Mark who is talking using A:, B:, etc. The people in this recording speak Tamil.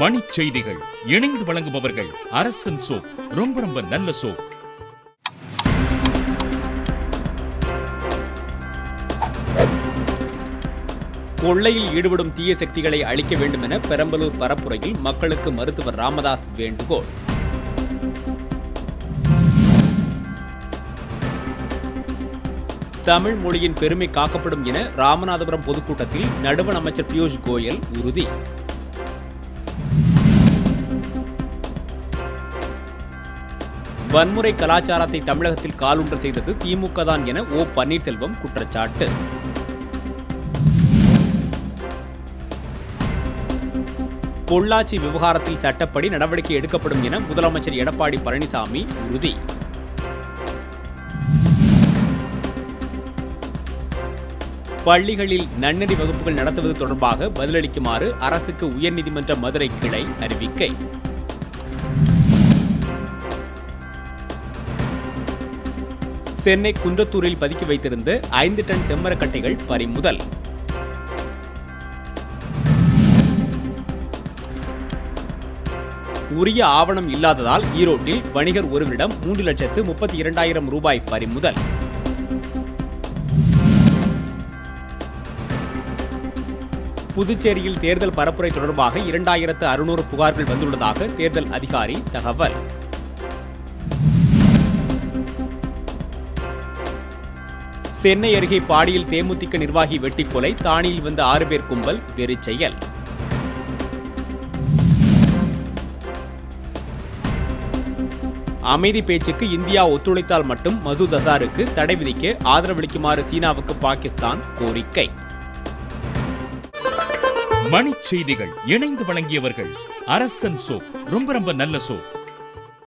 A: மணிச் செய்திகள் இணைந்து வழங்குபவர்கள் அரசன் சோப் ரொம்ப ரொம்ப நல்ல சோப்
B: கொள்ளையில் ஈடுபடும் தீய சக்திகளை அழிக்க வேண்டும் என பெரம்பலூர் பரப்புரையில் மக்களுக்கு மருத்துவர் ராமதாஸ் வேண்டுகோள் தமிழ் மொழியின் பெருமை காக்கப்படும் என ராமநாதபுரம் பொதுக்கூட்டத்தில் நடுவண் அமைச்சர் பியூஷ் கோயல் உறுதி வன்முறை கலாச்சாரத்தை தமிழகத்தில் காலுன்ற செய்தது திமுக தான் என ஓ பன்னீர்செல்வம் குற்றச்சாட்டு பொள்ளாச்சி விவகாரத்தில் சட்டப்படி நடவடிக்கை எடுக்கப்படும் என முதலமைச்சர் எடப்பாடி பழனிசாமி உறுதி பள்ளிகளில் நன்னெறி வகுப்புகள் நடத்துவது தொடர்பாக பதிலளிக்குமாறு அரசுக்கு உயர்நீதிமன்ற மதுரை கிளை அறிவிக்கை சென்னை குன்றத்தூரில் பதுக்கி வைத்திருந்த ஐந்து டன் செம்மரக்கட்டைகள் பறிமுதல் உரிய ஆவணம் இல்லாததால் ஈரோட்டில் வணிகர் ஒருவரிடம் மூன்று லட்சத்து முப்பத்தி இரண்டாயிரம் ரூபாய் பறிமுதல் புதுச்சேரியில் தேர்தல் பரப்புரை தொடர்பாக இரண்டாயிரத்து அறுநூறு புகார்கள் வந்துள்ளதாக தேர்தல் அதிகாரி தகவல் சென்னை அருகே பாடியில் தேமுதிக நிர்வாகி வெட்டி கொலை தானியில் வந்த ஆறு பேர் கும்பல் வெறிச் செயல் அமைதி பேச்சுக்கு இந்தியா ஒத்துழைத்தால் மட்டும் மசூத் அசாருக்கு தடை விதிக்க ஆதரவளிக்குமாறு சீனாவுக்கு பாகிஸ்தான் கோரிக்கை
A: மணிச் செய்திகள் இணைந்து வழங்கியவர்கள் அரசன் சோப் ரொம்ப ரொம்ப நல்ல சோப்